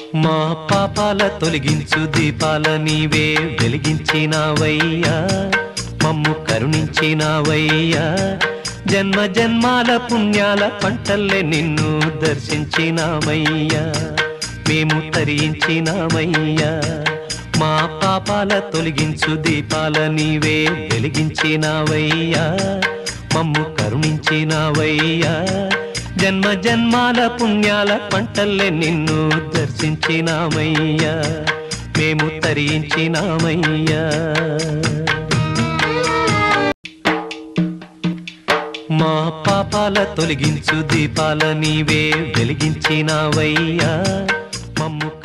మా పాపాల తొలగించు దీపాల నీవే వెలిగించినావయ్యా మమ్ము కరుణించినావయ్యా జన్మ జన్మాల పుణ్యాల పంటల్లే నిన్ను దర్శించినామయ్యా మేము తరించినామయ్యా మా పాపాల తొలగించు దీపాల నీవే వెలిగించినావయ్యా మమ్ము కరుణించినావయ్యా జన్మ జన్మాల పుణ్యాల పంటల్లే నిన్ను దర్శించినామయ్యా మేము తరించినామయ్యా మా పాపాల తొలగించు దీపాల నీవే వెలిగించినావయ్యా మమ్ము